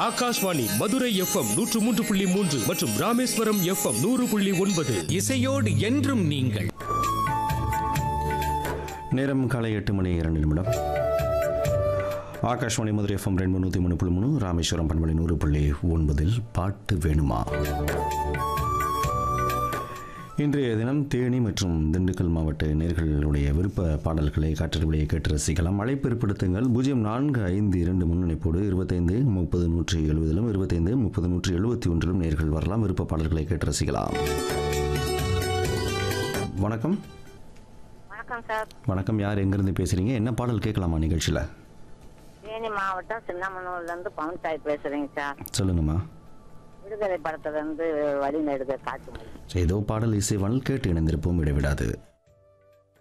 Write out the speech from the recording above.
Akashvani Madurai FM நூற்று மூன்று புள்ளி மூன்று மற்றும் ராமேஸ்வரம் எஃப்எம் நூறு புள்ளி ஒன்பது இசையோடு என்றும் நீங்கள் நேரம் காலை எட்டு மணி இரண்டு நிமிடம் ஆகாஷ்வாணி மதுரை எஃப்எம் ரெண்டு நூற்றி மூணு புள்ளி மூணு ராமேஸ்வரம் பண்பலை நூறு புள்ளி ஒன்பதில் பாட்டு வேணுமா இன்றைய தினம் தேனி மற்றும் திண்டுக்கல் மாவட்ட நேர்களுடைய விருப்ப பாடல்களை காற்றறிவுடைய கேட்டு ரசிக்கலாம் அழைப்பு ஏற்படுத்துங்கள் பூஜ்ஜியம் நான்கு ஐந்து இரண்டு முன்னணிப்போடு இருபத்தைந்து முப்பது நூற்றி எழுபதிலும் இருபத்தைந்து முப்பது நூற்றி எழுபத்தி ஒன்றிலும் நேர்கள் வரலாம் விருப்ப பாடல்களை கேட்டு ரசிக்கலாம் வணக்கம் வணக்கம் சார் வணக்கம் யார் எங்கேருந்து பேசுகிறீங்க என்ன பாடல் கேட்கலாமா நிகழ்ச்சியில் தேனி மாவட்டம் சின்னமனூர்ல இருந்து பவன் சாய் பேசுறேங்க சார் சொல்லுங்கம்மா விடுதலை படத்துல இருந்து வழி நெடுக காட்டு மொழி ஏதோ பாடல் இசைவானல் கேட்டு இணைந்திருப்போம் இடைவிடாது